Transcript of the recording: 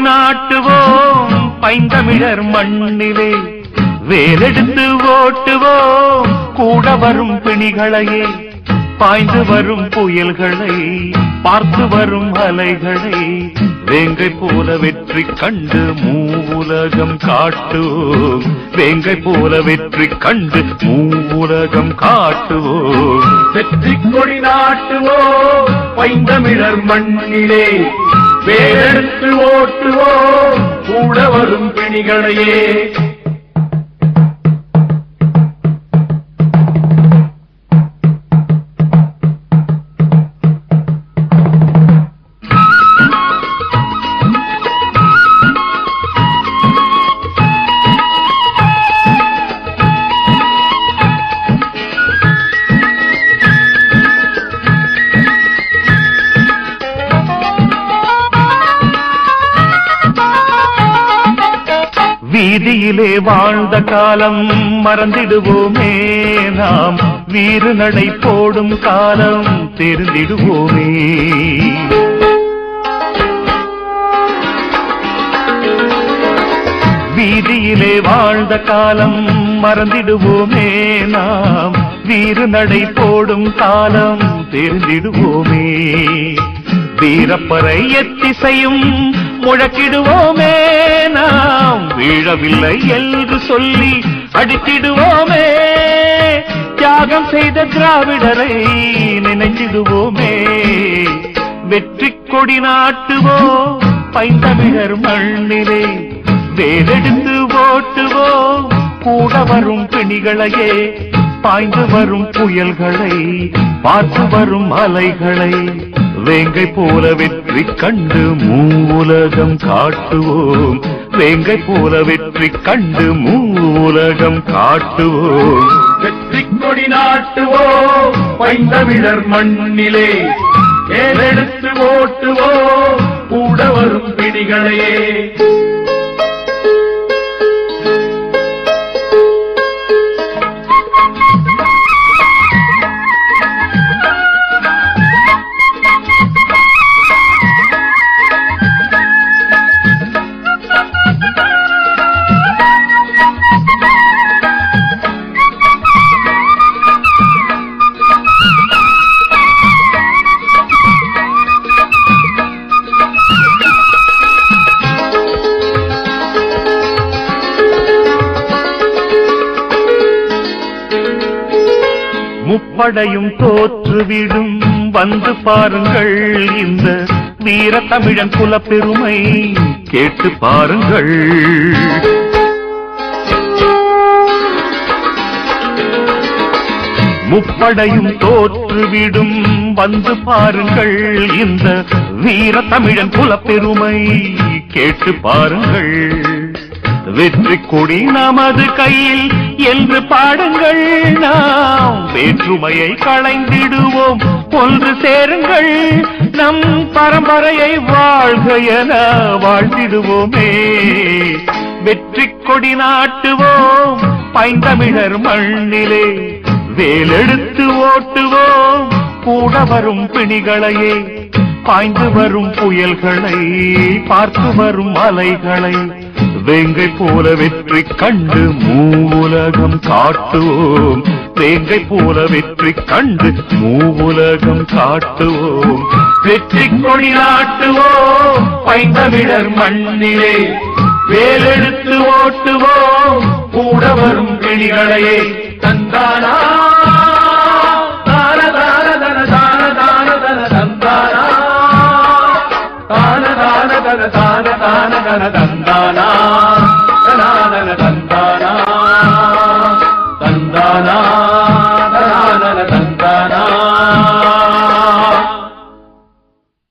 நாட்டுவோம் பைந்தமிழர் மண்ணிலே வேலெடுத்து ஓட்டுவோம் கூட வரும் பிணிகளையே பாய்ந்து வரும் புயல்களை பார்த்து வரும் அலைகளை வேங்கை போல வெற்றி கண்டு மூவுலகம் காட்டுவோம் வேங்கை போல வெற்றி கண்டு மூவுலகம் காட்டுவோம் வெற்றி கொடி நாட்டுவோம் பைந்தமிழர் மண்ணிலே வேறெடுத்து ஓட்டுவோம் கூட வரும் பிணிகளையே வீதியிலே வாழ்ந்த காலம் மறந்திடுவோமே நாம் வீறு நடை போடும் காலம் தெரிந்திடுவோமே வீதியிலே வாழ்ந்த காலம் மறந்திடுவோமே நாம் வீறு நடை போடும் காலம் தெரிந்திடுவோமே வீரப்பறை எத்திசையும் முழக்கிடுவோமே நாம் வீழவில்லை என்று சொல்லி அடித்திடுவோமே தியாகம் செய்த திராவிடரை நினைச்சிடுவோமே வெற்றி கொடி நாட்டுவோம் பைந்தமிழர் மண்ணிலே வேலெடுத்து ஓட்டுவோம் கூட வரும் பிணிகளையே பாய்ந்து வரும் புயல்களை பார்த்து வரும் அலைகளை வேங்கை போல வெற்றி கண்டு மூவுலகம் காட்டுவோம் வேங்கை போல வெற்றி கண்டு மூவுலகம் காட்டுவோம் வெற்றி கொடி நாட்டுவோம் பைந்தமிழர் மண்ணிலே ஏறெடுத்து ஓட்டுவோம் கூட வரும் பிணிகளையே முப்படையும் தோற்றுவிடும் வந்து பாருங்கள் இந்த வீர தமிழன் குலப்பெருமை கேட்டு பாருங்கள் முப்படையும் தோற்றுவிடும் வந்து பாருங்கள் இந்த வீர தமிழன் குலப்பெருமை கேட்டு பாருங்கள் வெற்றி கொடி நமது கையில் என்று பாடுங்கள் நாம் வேற்றுமையை களைந்திடுவோம் ஒன்று சேருங்கள் நம் பரம்பரையை வாழ்க என வாழ்த்திடுவோமே வெற்றி கொடி நாட்டுவோம் பைந்தமிழர் மண்ணிலே வேலெடுத்து ஓட்டுவோம் கூட வரும் பிணிகளையே பாய்ந்து வரும் புயல்களை பார்த்து வரும் அலைகளை வேங்கை போல வெற்றி கண்டு மூவுலகம் காட்டுவோம் வேங்கை போல வெற்றி கண்டு மூவுலகம் காட்டுவோம் வெற்றி கொடி நாட்டுவோம் பைந்தமிழர் மண்ணிலே வேலெடுத்து ஓட்டுவோம் கூட வரும் பிணிகளையே தந்தானா தான தான தன தான தான தன தந்தானா தான தான தன தான தான தன தந்தானா